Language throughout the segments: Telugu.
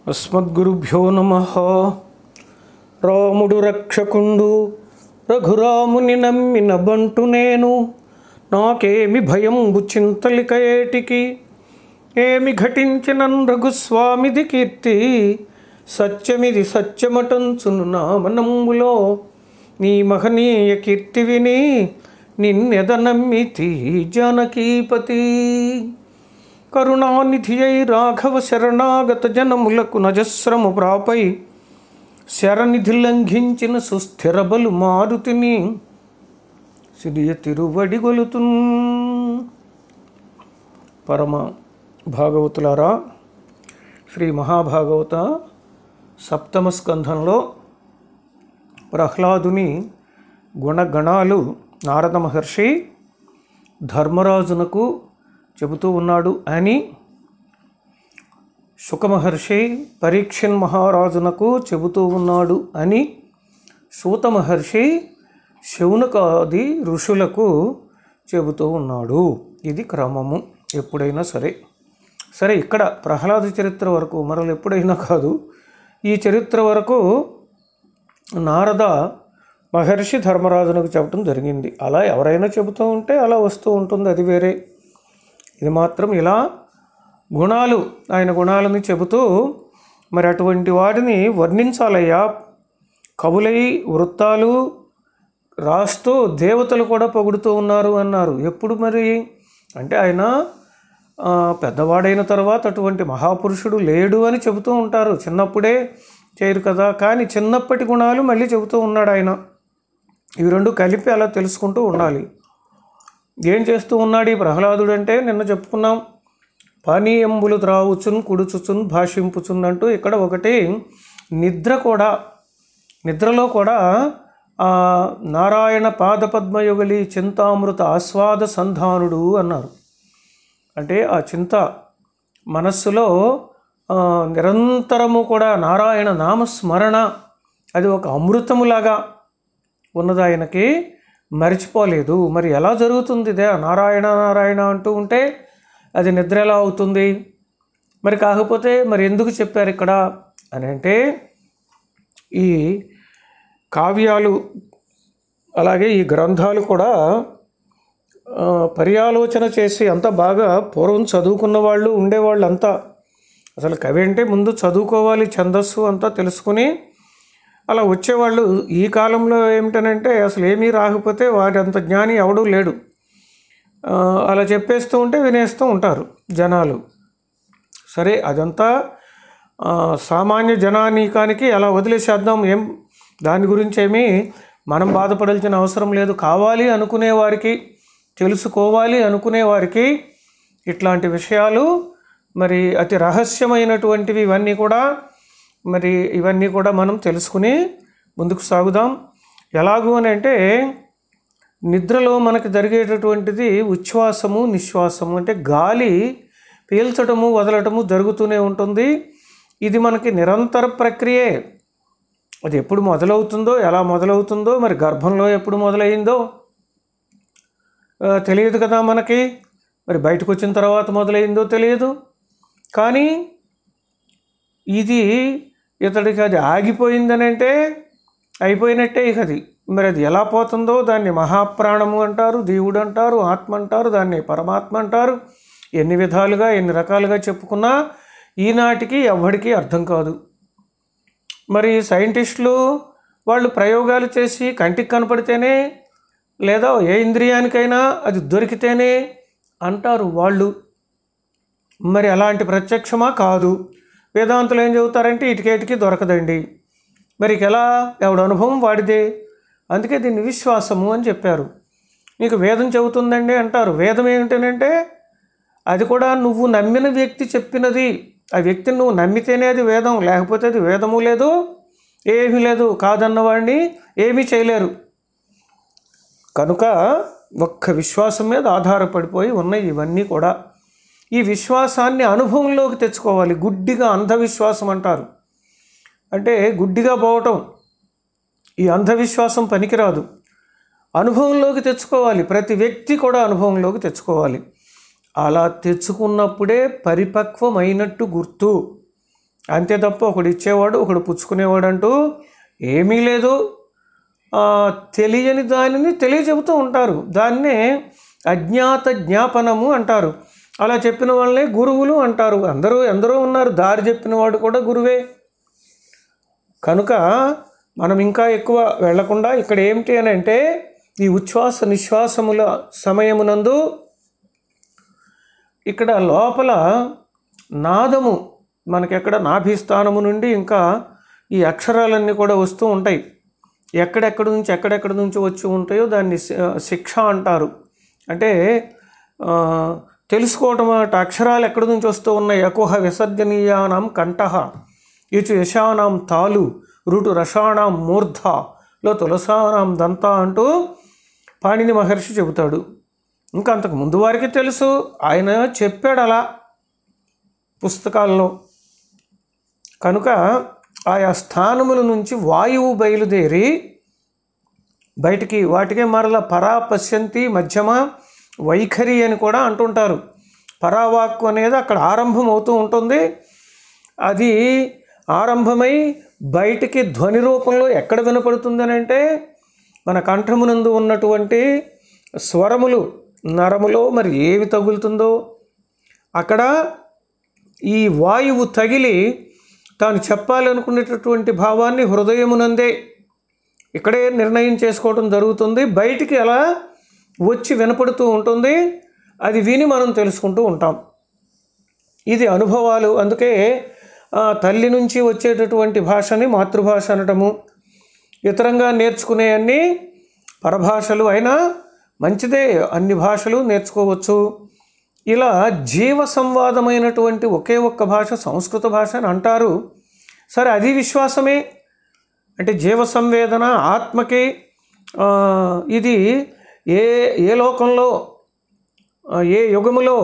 అస్మద్గురుభ్యో నమ రాముడు రక్షకుండు రఘురాముని నమ్మిన బంటు నేను నాకేమి భయంబు చింతలిక ఏటికి ఏమి ఘటించిన రఘుస్వామిది కీర్తి సత్యమిది సత్యమటంచును నా మనమ్ములో నీ మహనీయ కీర్తి విని నిన్నెద నమ్మితి జానకీపతి కరుణానిధి అయి రాఘవ శరణాగత జనములకు నజస్రము ప్రాపై శరనిధి లంఘించిన సుస్థిర బలు మారుతిని సిరియ తిరువడి గొలుతున్ పరమ భాగవతులారా శ్రీ మహాభాగవత సప్తమ స్కంధంలో ప్రహ్లాదుని గుణగణాలు నారద మహర్షి ధర్మరాజునకు చెబుతూ ఉన్నాడు అని శుకమహర్షి పరీక్షన్ మహారాజునకు చెబుతూ ఉన్నాడు అని సూత మహర్షి శౌనకాది ఋషులకు చెబుతూ ఉన్నాడు ఇది క్రమము ఎప్పుడైనా సరే సరే ఇక్కడ ప్రహ్లాద చరిత్ర వరకు మరలు ఎప్పుడైనా కాదు ఈ చరిత్ర వరకు నారద మహర్షి ధర్మరాజునకు చెప్పడం జరిగింది అలా ఎవరైనా చెబుతూ ఉంటే అలా వస్తూ ఉంటుంది అది వేరే ఇది మాత్రం ఇలా గుణాలు ఆయన గుణాలని చెబుతూ మరి అటువంటి వాటిని వర్ణించాలయ్యా కవులై వృత్తాలు రాస్తూ దేవతలు కూడా పొగుడుతూ ఉన్నారు అన్నారు ఎప్పుడు మరి అంటే ఆయన ఆ, పెద్దవాడైన తర్వాత అటువంటి మహాపురుషుడు లేడు అని చెబుతూ ఉంటారు చిన్నప్పుడే చేయరు కదా కానీ చిన్నప్పటి గుణాలు మళ్ళీ చెబుతూ ఉన్నాడు ఆయన ఇవి రెండు కలిపి అలా తెలుసుకుంటూ ఉండాలి ఏం చేస్తూ ఉన్నాడు ఈ ప్రహ్లాదుడు అంటే నిన్న చెప్పుకున్నాం పానీయంబులు త్రావుచున్ కుడుచుచున్ భాషింపుచున్ అంటూ ఇక్కడ ఒకటి నిద్ర కూడా నిద్రలో కూడా ఆ నారాయణ పాదపద్మయుగలి చింతామృత ఆస్వాద సంధానుడు అన్నారు అంటే ఆ చింత మనస్సులో ఆ, నిరంతరము కూడా నారాయణ నామస్మరణ అది ఒక అమృతములాగా ఉన్నది ఆయనకి మరిచిపోలేదు మరి ఎలా జరుగుతుంది ఇదే నారాయణ నారాయణ అంటూ ఉంటే అది నిద్ర ఎలా అవుతుంది మరి కాకపోతే మరి ఎందుకు చెప్పారు ఇక్కడ అని అంటే ఈ కావ్యాలు అలాగే ఈ గ్రంథాలు కూడా ఆ, పర్యాలోచన చేసి అంత బాగా పూర్వం చదువుకున్న వాళ్ళు ఉండేవాళ్ళు అంతా అసలు కవి అంటే ముందు చదువుకోవాలి ఛందస్సు అంతా తెలుసుకుని అలా వచ్చేవాళ్ళు ఈ కాలంలో ఏమిటనంటే అసలు ఏమీ రాకపోతే వారి అంత జ్ఞాని ఎవడూ లేడు ఆ, అలా చెప్పేస్తూ ఉంటే వినేస్తూ ఉంటారు జనాలు సరే అదంతా ఆ, సామాన్య జనానీకానికి అలా వదిలేసేద్దాం ఏం దాని గురించి ఏమీ మనం బాధపడాల్సిన అవసరం లేదు కావాలి అనుకునే వారికి తెలుసుకోవాలి అనుకునే వారికి ఇట్లాంటి విషయాలు మరి అతి రహస్యమైనటువంటివి ఇవన్నీ కూడా మరి ఇవన్నీ కూడా మనం తెలుసుకుని ముందుకు సాగుదాం ఎలాగూ అని అంటే నిద్రలో మనకి జరిగేటటువంటిది ఉచ్ఛ్వాసము నిశ్వాసము అంటే గాలి పీల్చటము వదలటము జరుగుతూనే ఉంటుంది ఇది మనకి నిరంతర ప్రక్రియే అది ఎప్పుడు మొదలవుతుందో ఎలా మొదలవుతుందో మరి గర్భంలో ఎప్పుడు మొదలైందో ఆ, తెలియదు కదా మనకి మరి బయటకు వచ్చిన తర్వాత మొదలైందో తెలియదు కానీ ఇది ఇతడికి అది ఆగిపోయిందని అంటే అయిపోయినట్టే ఇక అది మరి అది ఎలా పోతుందో దాన్ని మహాప్రాణము అంటారు దేవుడు అంటారు ఆత్మ అంటారు దాన్ని పరమాత్మ అంటారు ఎన్ని విధాలుగా ఎన్ని రకాలుగా చెప్పుకున్నా ఈనాటికి ఎవ్వడికి అర్థం కాదు మరి సైంటిస్టులు వాళ్ళు ప్రయోగాలు చేసి కంటికి కనపడితేనే లేదా ఏ ఇంద్రియానికైనా అది దొరికితేనే అంటారు వాళ్ళు మరి అలాంటి ప్రత్యక్షమా కాదు వేదాంతులు ఏం చెబుతారంటే ఇటుకేటికి దొరకదండి మరి ఇక ఎలా ఎవడ అనుభవం వాడిదే అందుకే దీన్ని విశ్వాసము అని చెప్పారు నీకు వేదం చెబుతుందండి అంటారు వేదం ఏమిటనంటే అది కూడా నువ్వు నమ్మిన వ్యక్తి చెప్పినది ఆ వ్యక్తిని నువ్వు నమ్మితేనే అది వేదం లేకపోతే అది వేదము లేదు ఏమీ లేదు కాదన్నవాడిని ఏమీ చేయలేరు కనుక ఒక్క విశ్వాసం మీద ఆధారపడిపోయి ఉన్నాయి ఇవన్నీ కూడా ఈ విశ్వాసాన్ని అనుభవంలోకి తెచ్చుకోవాలి గుడ్డిగా అంధవిశ్వాసం అంటారు అంటే గుడ్డిగా పోవటం ఈ అంధవిశ్వాసం పనికిరాదు అనుభవంలోకి తెచ్చుకోవాలి ప్రతి వ్యక్తి కూడా అనుభవంలోకి తెచ్చుకోవాలి అలా తెచ్చుకున్నప్పుడే పరిపక్వమైనట్టు గుర్తు అంతే తప్ప ఒకడు ఇచ్చేవాడు ఒకడు పుచ్చుకునేవాడు అంటూ ఏమీ లేదు ఆ, తెలియని దానిని తెలియజెబుతూ ఉంటారు దాన్నే అజ్ఞాత జ్ఞాపనము అంటారు అలా చెప్పిన వాళ్ళనే గురువులు అంటారు అందరూ ఎందరో ఉన్నారు దారి చెప్పిన వాడు కూడా గురువే కనుక మనం ఇంకా ఎక్కువ వెళ్లకుండా ఇక్కడ ఏమిటి అని అంటే ఈ ఉచ్ఛ్వాస నిశ్వాసముల సమయమునందు ఇక్కడ లోపల నాదము మనకెక్కడ నాభిస్థానము నుండి ఇంకా ఈ అక్షరాలన్నీ కూడా వస్తూ ఉంటాయి ఎక్కడెక్కడి నుంచి ఎక్కడెక్కడి నుంచి వచ్చి ఉంటాయో దాన్ని శి- శిక్ష అంటారు అంటే ఆ, తెలుసుకోవటం అట అక్షరాలు ఎక్కడి నుంచి వస్తూ ఉన్నాయి అకుహ విసర్జనీయానం కంఠ ఇచు యశానాం తాలు రుటు రసాణం మూర్ధ లో తులసానాం దంత అంటూ పాణిని మహర్షి చెబుతాడు ఇంకా అంతకు ముందు వారికి తెలుసు ఆయన చెప్పాడు అలా పుస్తకాల్లో కనుక ఆయా స్థానముల నుంచి వాయువు బయలుదేరి బయటికి వాటికే మరల పరా పశ్యంతి మధ్యమ వైఖరి అని కూడా అంటుంటారు పరావాక్కు అనేది అక్కడ ఆరంభం అవుతూ ఉంటుంది అది ఆరంభమై బయటికి ధ్వని రూపంలో ఎక్కడ వినపడుతుందని అంటే మన కంఠమునందు ఉన్నటువంటి స్వరములు నరములో మరి ఏవి తగులుతుందో అక్కడ ఈ వాయువు తగిలి తాను చెప్పాలనుకునేటటువంటి భావాన్ని హృదయమునందే ఇక్కడే నిర్ణయం చేసుకోవడం జరుగుతుంది బయటికి అలా వచ్చి వినపడుతూ ఉంటుంది అది విని మనం తెలుసుకుంటూ ఉంటాం ఇది అనుభవాలు అందుకే ఆ, తల్లి నుంచి వచ్చేటటువంటి భాషని మాతృభాష అనటము ఇతరంగా నేర్చుకునే అన్ని పరభాషలు అయినా మంచిదే అన్ని భాషలు నేర్చుకోవచ్చు ఇలా జీవ సంవాదమైనటువంటి ఒకే ఒక్క భాష సంస్కృత భాష అని అంటారు సరే అది విశ్వాసమే అంటే జీవ సంవేదన ఆత్మకి ఆ, ఇది ఏ ఏ లోకంలో ఆ, ఏ యుగములో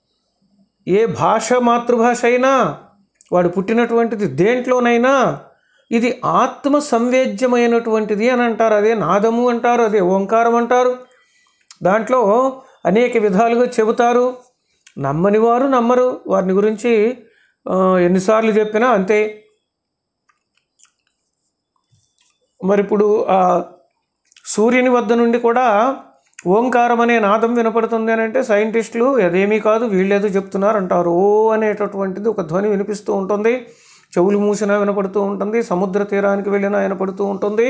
ఏ భాష మాతృభాష అయినా వాడు పుట్టినటువంటిది దేంట్లోనైనా ఇది ఆత్మ సంవేద్యమైనటువంటిది అని అంటారు అదే నాదము అంటారు అదే ఓంకారం అంటారు దాంట్లో అనేక విధాలుగా చెబుతారు నమ్మని వారు నమ్మరు వారిని గురించి ఆ, ఎన్నిసార్లు చెప్పినా అంతే మరి ఇప్పుడు ఆ సూర్యుని వద్ద నుండి కూడా ఓంకారం అనే నాదం వినపడుతుంది అని అంటే సైంటిస్టులు అదేమీ కాదు వీళ్ళేదో చెప్తున్నారు అంటారు ఓ అనేటటువంటిది ఒక ధ్వని వినిపిస్తూ ఉంటుంది చెవులు మూసినా వినపడుతూ ఉంటుంది సముద్ర తీరానికి వెళ్ళినా వినపడుతూ ఉంటుంది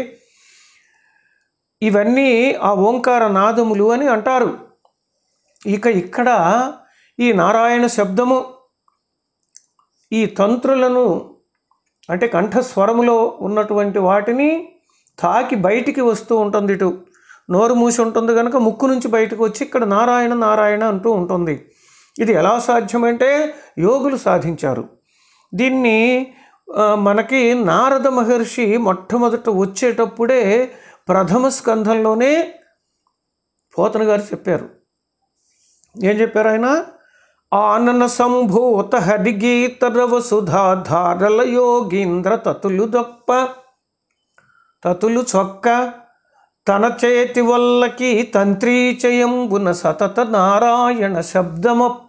ఇవన్నీ ఆ ఓంకార నాదములు అని అంటారు ఇక ఇక్కడ ఈ నారాయణ శబ్దము ఈ తంత్రులను అంటే కంఠస్వరములో ఉన్నటువంటి వాటిని తాకి బయటికి వస్తూ ఉంటుంది ఇటు నోరు మూసి ఉంటుంది కనుక ముక్కు నుంచి బయటకు వచ్చి ఇక్కడ నారాయణ నారాయణ అంటూ ఉంటుంది ఇది ఎలా సాధ్యమంటే యోగులు సాధించారు దీన్ని ఆ, మనకి నారద మహర్షి మొట్టమొదట వచ్చేటప్పుడే ప్రథమ స్కంధంలోనే పోతన గారు చెప్పారు ఏం చెప్పారు ఆయన ఆనన సంభూత హరిగీతరవ సుధాధారల యోగీంద్ర తతులు దొప్ప తతులు చొక్క తన చేతి వల్లకి తంత్రీచయంబున సతత నారాయణ శబ్దమప్ప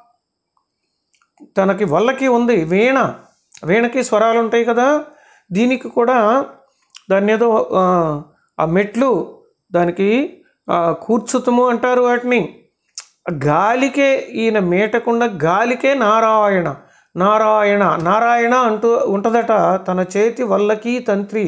తనకి వల్లకి ఉంది వీణ వీణకి స్వరాలు ఉంటాయి కదా దీనికి కూడా దాన్ని ఏదో ఆ, ఆ మెట్లు దానికి ఆ, కూర్చుతము అంటారు వాటిని గాలికే ఈయన మేటకుండా గాలికే నారాయణ నారాయణ నారాయణ అంటూ ఉంటుందట తన చేతి వల్లకి తంత్రి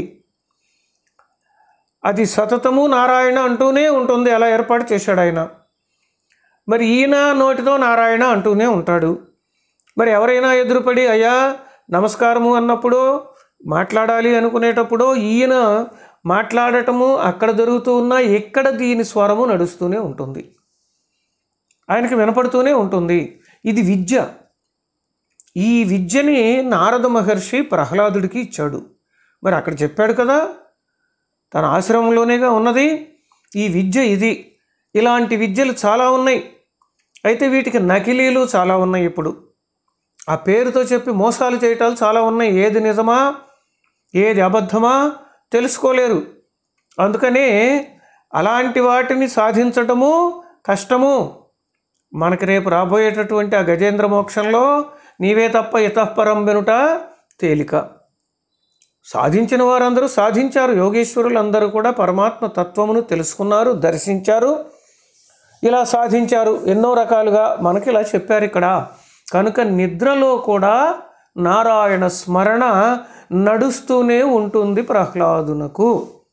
అది సతతము నారాయణ అంటూనే ఉంటుంది అలా ఏర్పాటు చేశాడు ఆయన మరి ఈయన నోటితో నారాయణ అంటూనే ఉంటాడు మరి ఎవరైనా ఎదురుపడి అయ్యా నమస్కారము అన్నప్పుడు మాట్లాడాలి అనుకునేటప్పుడు ఈయన మాట్లాడటము అక్కడ జరుగుతూ ఉన్నా ఎక్కడ దీని స్వరము నడుస్తూనే ఉంటుంది ఆయనకి వినపడుతూనే ఉంటుంది ఇది విద్య ఈ విద్యని నారద మహర్షి ప్రహ్లాదుడికి ఇచ్చాడు మరి అక్కడ చెప్పాడు కదా తన ఆశ్రమంలోనేగా ఉన్నది ఈ విద్య ఇది ఇలాంటి విద్యలు చాలా ఉన్నాయి అయితే వీటికి నకిలీలు చాలా ఉన్నాయి ఇప్పుడు ఆ పేరుతో చెప్పి మోసాలు చేయటాలు చాలా ఉన్నాయి ఏది నిజమా ఏది అబద్ధమా తెలుసుకోలేరు అందుకనే అలాంటి వాటిని సాధించటము కష్టము మనకి రేపు రాబోయేటటువంటి ఆ గజేంద్ర మోక్షంలో నీవే తప్ప ఇతఃపరం వెనుట తేలిక సాధించిన వారందరూ సాధించారు యోగేశ్వరులు అందరూ కూడా పరమాత్మ తత్వమును తెలుసుకున్నారు దర్శించారు ఇలా సాధించారు ఎన్నో రకాలుగా మనకి ఇలా చెప్పారు ఇక్కడ కనుక నిద్రలో కూడా నారాయణ స్మరణ నడుస్తూనే ఉంటుంది ప్రహ్లాదునకు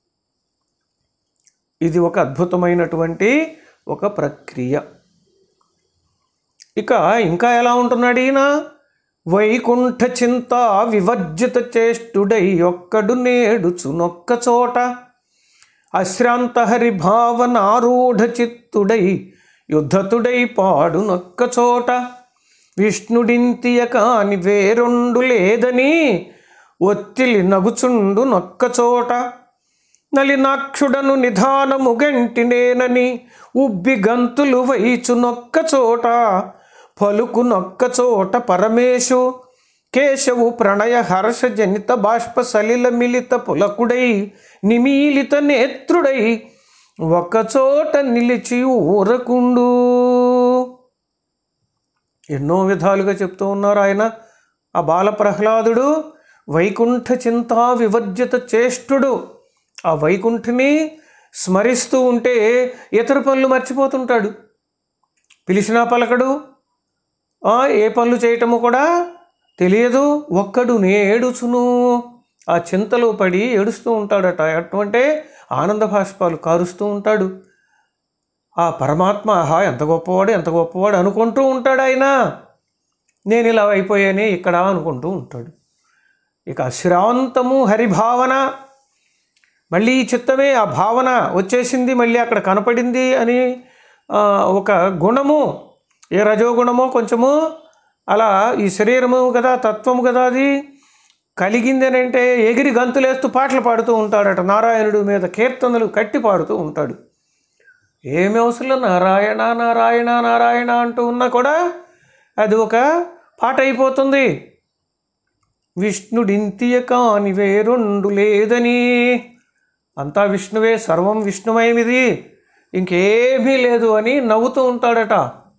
ఇది ఒక అద్భుతమైనటువంటి ఒక ప్రక్రియ ఇక ఇంకా ఎలా ఉంటున్నాడు ఈయన వైకుంఠ చింత వివర్జిత చేష్టుడై ఒక్కడు నేడుచునొక్క చోట అశ్రాంత హరి భావనారూఢ చిత్తుడై యుద్ధతుడై పాడునొక్క చోట విష్ణుడింతియ కాని వేరొండు లేదని ఒత్తిలి నగుచుండు నొక్క చోట నలినాక్షుడను నిధానము గంటినేనని ఉబ్బి గంతులు వైచు నొక్క చోట పలుకు నొక్క చోట పరమేశు కేశవు ప్రణయ హర్ష జనిత బాష్ప సలిల మిలిత పులకుడై నిమీలిత నేత్రుడై ఒకచోట నిలిచి ఊరకుండు ఎన్నో విధాలుగా చెప్తూ ఉన్నారు ఆయన ఆ బాల ప్రహ్లాదుడు వైకుంఠ చింతా వివర్జిత చేష్టుడు ఆ వైకుంఠిని స్మరిస్తూ ఉంటే ఇతర పనులు మర్చిపోతుంటాడు పిలిచినా పలకడు ఆ, ఏ పనులు చేయటము కూడా తెలియదు ఒక్కడు నేడుచును ఆ చింతలో పడి ఏడుస్తూ ఉంటాడట ఎటువంటి ఆనంద భాష్పాలు కారుస్తూ ఉంటాడు ఆ పరమాత్మ ఆహా ఎంత గొప్పవాడు ఎంత గొప్పవాడు అనుకుంటూ ఉంటాడు ఆయన నేను ఇలా అయిపోయానే ఇక్కడ అనుకుంటూ ఉంటాడు ఇక అశ్రాంతము హరిభావన మళ్ళీ ఈ చిత్తమే ఆ భావన వచ్చేసింది మళ్ళీ అక్కడ కనపడింది అని ఆ, ఒక గుణము ఏ రజోగుణమో కొంచెము అలా ఈ శరీరము కదా తత్వము కదా అది కలిగింది అని అంటే ఎగిరి గంతులేస్తూ పాటలు పాడుతూ ఉంటాడట నారాయణుడి మీద కీర్తనలు కట్టి పాడుతూ ఉంటాడు ఏమి అవసరం నారాయణ నారాయణ నారాయణ అంటూ ఉన్నా కూడా అది ఒక పాట అయిపోతుంది విష్ణుడింతియ కాని వేరొండు లేదని అంతా విష్ణువే సర్వం విష్ణుమయమిది ఇంకేమీ లేదు అని నవ్వుతూ ఉంటాడట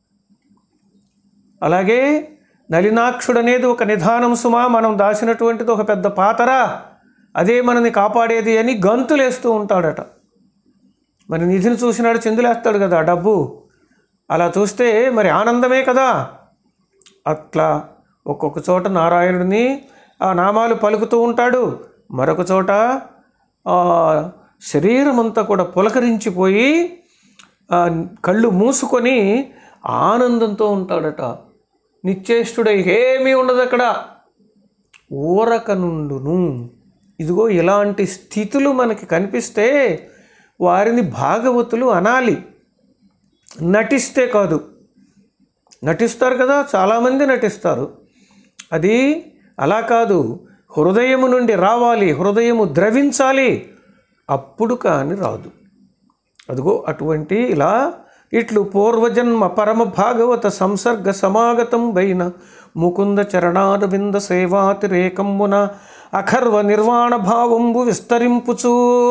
అలాగే నలినాక్షుడు అనేది ఒక నిధానం సుమా మనం దాచినటువంటిది ఒక పెద్ద పాతర అదే మనని కాపాడేది అని గంతులేస్తూ ఉంటాడట మరి నిధిని చూసినాడు చిందులేస్తాడు కదా డబ్బు అలా చూస్తే మరి ఆనందమే కదా అట్లా ఒక్కొక్క చోట నారాయణుడిని ఆ నామాలు పలుకుతూ ఉంటాడు మరొక చోట ఆ శరీరం అంతా కూడా పులకరించిపోయి ఆ కళ్ళు మూసుకొని ఆనందంతో ఉంటాడట నిశ్చేష్టుడై ఏమీ ఉండదు అక్కడ ఊరక నుండును ఇదిగో ఇలాంటి స్థితులు మనకి కనిపిస్తే వారిని భాగవతులు అనాలి నటిస్తే కాదు నటిస్తారు కదా చాలామంది నటిస్తారు అది అలా కాదు హృదయము నుండి రావాలి హృదయము ద్రవించాలి అప్పుడు కానీ రాదు అదిగో అటువంటి ఇలా ఇట్లు పూర్వజన్మ పరమ భాగవత సంసర్గ సమాగతం బైన ముకుంద చరణారవింద సేవాతిరేకంబున అఖర్వ నిర్వాణ భావంబు విస్తరింపుచూ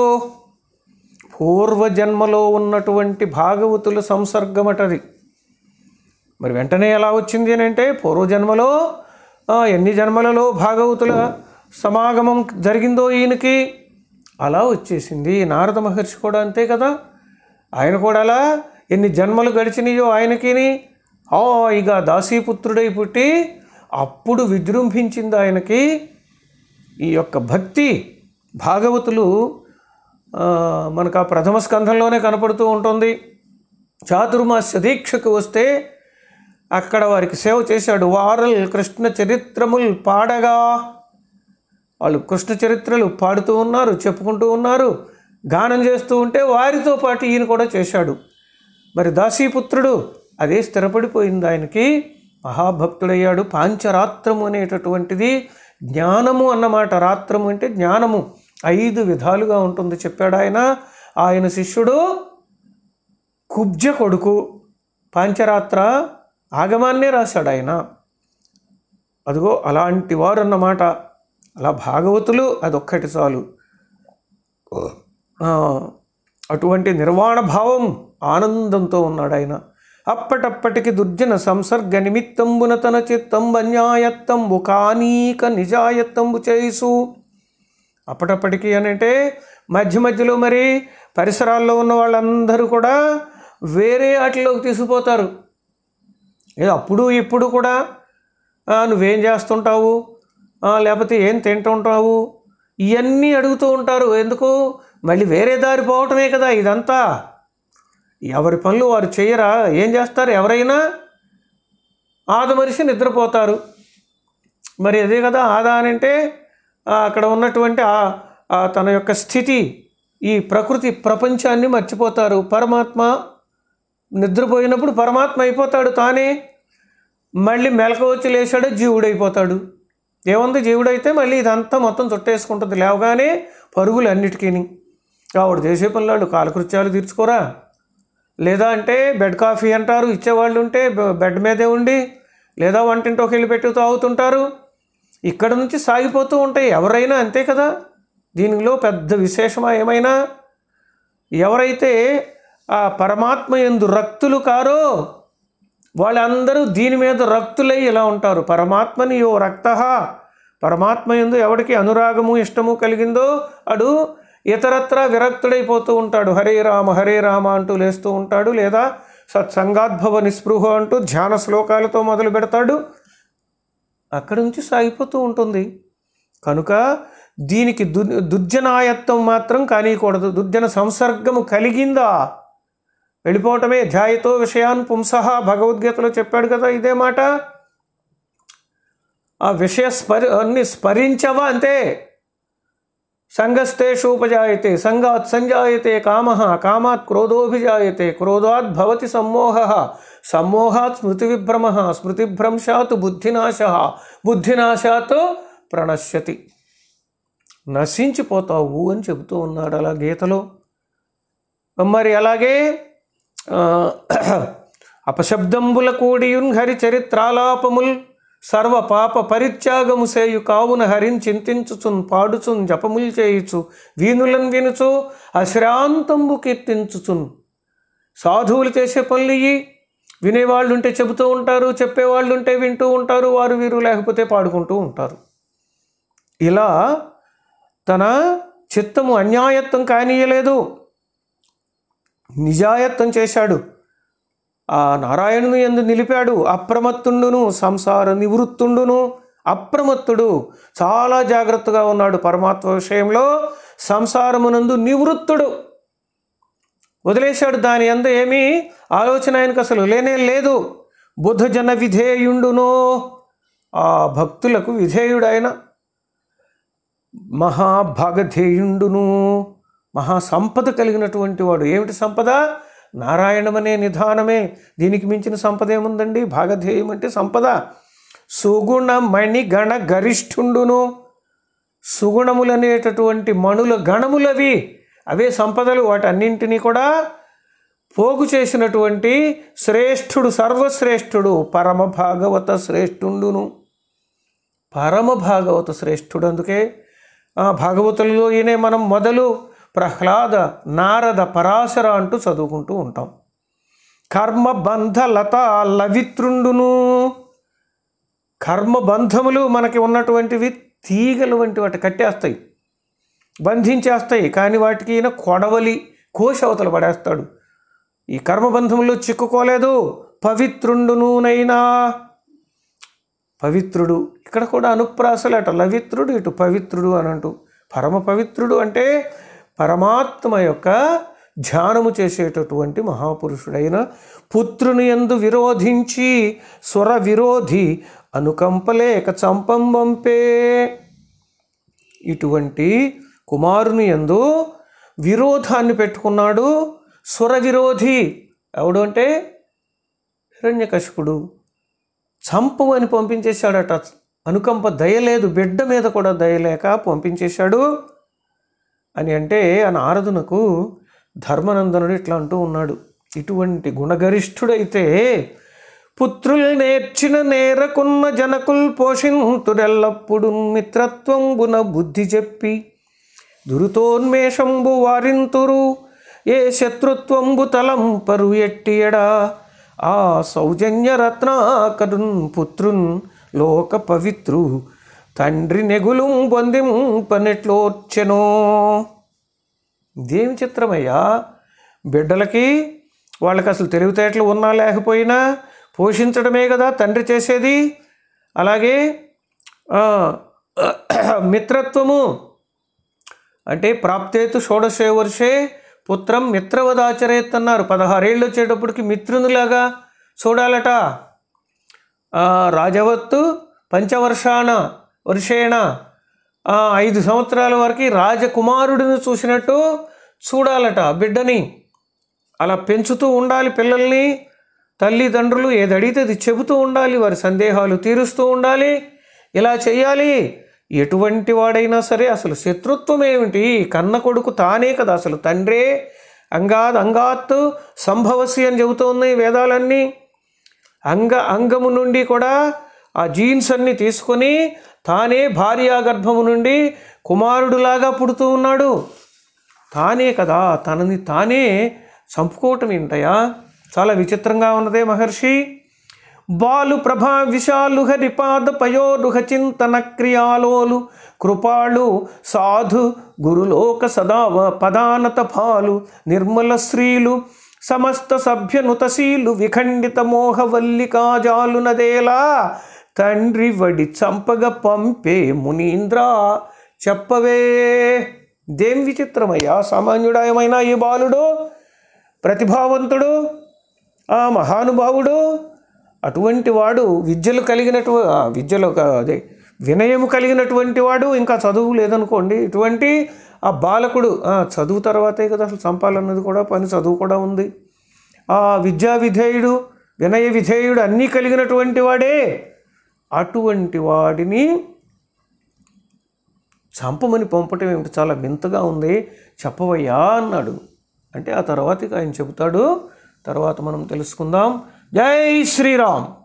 పూర్వజన్మలో ఉన్నటువంటి భాగవతుల సంసర్గమటది మరి వెంటనే ఎలా వచ్చింది అని అంటే పూర్వజన్మలో ఆ, ఎన్ని జన్మలలో భాగవతుల సమాగమం జరిగిందో ఈయనకి అలా వచ్చేసింది నారద మహర్షి కూడా అంతే కదా ఆయన కూడా అలా ఎన్ని జన్మలు గడిచినాయో ఆయనకిని హాయిగా దాసీపుత్రుడై పుట్టి అప్పుడు విజృంభించింది ఆయనకి ఈ యొక్క భక్తి భాగవతులు ఆ, మనకు ఆ ప్రథమ స్కంధంలోనే కనపడుతూ ఉంటుంది చాతుర్మాస్య దీక్షకు వస్తే అక్కడ వారికి సేవ చేశాడు వారల్ కృష్ణ చరిత్రముల్ పాడగా వాళ్ళు కృష్ణ చరిత్రలు పాడుతూ ఉన్నారు చెప్పుకుంటూ ఉన్నారు గానం చేస్తూ ఉంటే వారితో పాటు ఈయన కూడా చేశాడు మరి దాసీపుత్రుడు అదే స్థిరపడిపోయింది ఆయనకి మహాభక్తుడయ్యాడు పాంచరాత్రము అనేటటువంటిది జ్ఞానము అన్నమాట రాత్రము అంటే జ్ఞానము ఐదు విధాలుగా ఉంటుంది చెప్పాడు ఆయన ఆయన శిష్యుడు కుబ్జ కొడుకు పాంచరాత్ర ఆగమాన్నే రాశాడు ఆయన అదిగో అలాంటి వారు అన్నమాట అలా భాగవతులు అదొక్కటి చాలు ఆ, అటువంటి నిర్వాణ భావం ఆనందంతో ఉన్నాడు ఆయన అప్పటప్పటికి దుర్జన సంసర్గ నిమిత్తంబున తన చిత్తంబు అన్యాయత్తంబు కానీక నిజాయత్తంబు చేసు అప్పటప్పటికి అని అంటే మధ్య మధ్యలో మరి పరిసరాల్లో ఉన్న వాళ్ళందరూ కూడా వేరే వాటిలోకి తీసుకుపోతారు ఏదో అప్పుడు ఇప్పుడు కూడా "ఆ, నువ్వేం చేస్తుంటావు ఆ, లేకపోతే ఏం తింటుంటావు ఇవన్నీ అడుగుతూ ఉంటారు ఎందుకు మళ్ళీ వేరే దారి పోవటమే కదా ఇదంతా ఎవరి పనులు వారు చేయరా ఏం చేస్తారు ఎవరైనా ఆదమరిసి నిద్రపోతారు మరి అదే కదా ఆదా అని అంటే ఆ, అక్కడ ఉన్నటువంటి ఆ- ఆ తన యొక్క స్థితి ఈ ప్రకృతి ప్రపంచాన్ని మర్చిపోతారు పరమాత్మ నిద్రపోయినప్పుడు పరమాత్మ అయిపోతాడు తానే మళ్ళీ మెలక వచ్చి లేచాడు జీవుడైపోతాడు ఏముంది జీవుడైతే మళ్ళీ ఇదంతా మొత్తం చుట్టేసుకుంటుంది లేవగానే పరుగులు అన్నిటికీ ఆవిడ చేసే పనులాళ్ళు కాలకృత్యాలు తీర్చుకోరా లేదా అంటే బెడ్ కాఫీ అంటారు ఇచ్చేవాళ్ళు ఉంటే బె- బెడ్ మీదే ఉండి లేదా వంటింటోకి వెళ్ళి పెట్టి తాగుతుంటారు ఇక్కడ నుంచి సాగిపోతూ ఉంటాయి ఎవరైనా అంతే కదా దీనిలో పెద్ద విశేషమా ఏమైనా ఎవరైతే ఆ పరమాత్మ ఎందు రక్తులు కారో వాళ్ళందరూ దీని మీద రక్తులై ఇలా ఉంటారు పరమాత్మని యో రక్త పరమాత్మ ఎందు ఎవడికి అనురాగము ఇష్టము కలిగిందో అడు ఇతరత్ర విరక్తుడైపోతూ ఉంటాడు హరే రామ హరే రామ అంటూ లేస్తూ ఉంటాడు లేదా సత్సంగాద్భవ నిస్పృహ అంటూ ధ్యాన శ్లోకాలతో మొదలు పెడతాడు అక్కడి నుంచి సాగిపోతూ ఉంటుంది కనుక దీనికి దు దుర్జనాయత్వం మాత్రం కానీయకూడదు దుర్జన సంసర్గము కలిగిందా వెళ్ళిపోవటమే ధ్యాయతో విషయాన్ పుంసహ భగవద్గీతలో చెప్పాడు కదా ఇదే మాట ఆ విషయ స్పరి అన్ని స్మరించవా అంతే సంగస్తేషూపజాయతే సంగాత్ సంజాయతే కామ కామాత్ క్రోధోభిజాయతే క్రోధాత్ భవతి సమ్మోహ సమ్మోహాత్ స్మృతి విభ్రమ స్మృతిభ్రంశాత్ బుద్ధినాశ బుద్ధినాశాత్ ప్రణశ్యతి నశించిపోతావు అని చెబుతూ ఉన్నాడు అలా గీతలో మరి అలాగే ఆ, అపశబ్దంబుల కూడియున్ హరి చరిత్రాలాపముల్ సర్వ పాప పరిత్యాగము సేయు కావున హరిని చింతించుచున్ పాడుచున్ జపములు చేయుచు వీణులను వినుచు అశ్రాంతంబు కీర్తించుచున్ సాధువులు చేసే పనులు ఇవి వినేవాళ్ళు ఉంటే చెబుతూ ఉంటారు చెప్పేవాళ్ళు ఉంటే వింటూ ఉంటారు వారు వీరు లేకపోతే పాడుకుంటూ ఉంటారు ఇలా తన చిత్తము అన్యాయత్వం కానీయలేదు నిజాయత్వం చేశాడు ఆ నారాయణుని ఎందు నిలిపాడు అప్రమత్తుండును సంసార నివృత్తుండును అప్రమత్తుడు చాలా జాగ్రత్తగా ఉన్నాడు పరమాత్మ విషయంలో సంసారమునందు నివృత్తుడు వదిలేశాడు దాని అందు ఏమీ ఆలోచన ఆయనకు అసలు లేనే లేదు బుధజన విధేయుండునో ఆ భక్తులకు విధేయుడైన మహాభాగధేయుండును మహా సంపద కలిగినటువంటి వాడు ఏమిటి సంపద నారాయణమనే నిధానమే దీనికి మించిన సంపద ఏముందండి భాగధేయం అంటే సంపద సుగుణ మణిగణ గరిష్ఠుండును సుగుణములనేటటువంటి మణుల గణములవి అవే సంపదలు వాటన్నింటినీ కూడా పోగు చేసినటువంటి శ్రేష్ఠుడు సర్వశ్రేష్ఠుడు పరమ భాగవత శ్రేష్ఠుండును పరమ భాగవత శ్రేష్ఠుడు అందుకే ఆ భాగవతులలో ఈయనే మనం మొదలు ప్రహ్లాద నారద పరాశర అంటూ చదువుకుంటూ ఉంటాం కర్మబంధ లత లవిత్రుండును కర్మబంధములు మనకి ఉన్నటువంటివి తీగలు వంటి వాటి కట్టేస్తాయి బంధించేస్తాయి కానీ వాటికి ఈయన కొడవలి కోశ అవతల పడేస్తాడు ఈ కర్మబంధములో చిక్కుకోలేదు పవిత్రుండునునైనా పవిత్రుడు ఇక్కడ కూడా అనుప్రాసలు అట లవిత్రుడు ఇటు పవిత్రుడు అని అంటూ పరమ పవిత్రుడు అంటే పరమాత్మ యొక్క ధ్యానము చేసేటటువంటి మహాపురుషుడైన పుత్రుని ఎందు విరోధించి స్వర విరోధి అనుకంపలేక చంపం వంపే ఇటువంటి కుమారుని ఎందు విరోధాన్ని పెట్టుకున్నాడు సుర విరోధి ఎవడు అంటే హిరణ్యకశిపుడు చంపమని పంపించేశాడట అనుకంప దయలేదు బిడ్డ మీద కూడా దయలేక పంపించేశాడు అని అంటే ఆ నారదునకు ధర్మనందనుడు ఇట్లా అంటూ ఉన్నాడు ఇటువంటి గుణగరిష్ఠుడైతే పుత్రులు నేర్చిన నేరకున్న జనకుల్ పోషింతురెల్లప్పుడు మిత్రత్వంబున బుద్ధి చెప్పి దురుతోన్మేషంబు వారింతురు ఏ శత్రుత్వంబు తలంపరు ఎట్టియడా ఆ సౌజన్య రత్నాకరున్ పుత్రున్ లోక పవిత్రు తండ్రి నెగులు పొందిం పనెట్లోర్చెనో ఇదేమి చిత్రమయ్యా బిడ్డలకి వాళ్ళకి అసలు తెలివితేటలు ఉన్నా లేకపోయినా పోషించడమే కదా తండ్రి చేసేది అలాగే ఆ, మిత్రత్వము అంటే ప్రాప్తేతు షోడశే వర్షే పుత్రం మిత్రవదాచరేత్ అన్నారు పదహారేళ్ళు వచ్చేటప్పటికి మిత్రునిలాగా చూడాలట ఆ, రాజవత్తు పంచవర్షాన వర్షేణ ఆ, ఐదు సంవత్సరాల వరకు రాజకుమారుడిని చూసినట్టు చూడాలట బిడ్డని అలా పెంచుతూ ఉండాలి పిల్లల్ని తల్లిదండ్రులు ఏది అడిగితే అది చెబుతూ ఉండాలి వారి సందేహాలు తీరుస్తూ ఉండాలి ఇలా చేయాలి ఎటువంటి వాడైనా సరే అసలు శత్రుత్వం ఏమిటి కన్న కొడుకు తానే కదా అసలు తండ్రే అంగాద్ అంగాత్ సంభవసి అని చెబుతూ ఉన్నాయి వేదాలన్నీ అంగ అంగము నుండి కూడా ఆ జీన్స్ అన్ని తీసుకొని తానే భార్యా గర్భము నుండి కుమారుడులాగా పుడుతూ ఉన్నాడు తానే కదా తనని తానే చంపుకోవటం ఏంటయా చాలా విచిత్రంగా ఉన్నదే మహర్షి బాలు ప్రభా విశాలు హరిపాద పయోరుహ చింతన క్రియాలోలు కృపాళు సాధు గురులోక సదా పదానత ఫాలు నిర్మల శ్రీలు సమస్త సభ్యనుతశీలు విఖండిత మోహవల్లికాజాలు నదేలా తండ్రి వడి చంపగ పంపే మునీంద్ర చెప్పవే దేం విచిత్రమయ్యా సామాన్యుడాయమైన ఈ బాలుడు ప్రతిభావంతుడు ఆ మహానుభావుడు అటువంటి వాడు విద్యలు కలిగినటు ఆ, విద్యలు క- అదే వినయము కలిగినటువంటి వాడు ఇంకా చదువు లేదనుకోండి ఇటువంటి ఆ బాలకుడు ఆ, చదువు తర్వాతే కదా అసలు చంపాలన్నది కూడా పని చదువు కూడా ఉంది ఆ విద్యా విధేయుడు వినయ విధేయుడు అన్నీ కలిగినటువంటి వాడే అటువంటి వాడిని చంపమని పంపటం ఏమిటి చాలా వింతగా ఉంది చెప్పవయ్యా అన్నాడు అంటే ఆ తర్వాత ఇక ఆయన చెబుతాడు తర్వాత మనం తెలుసుకుందాం జై శ్రీరామ్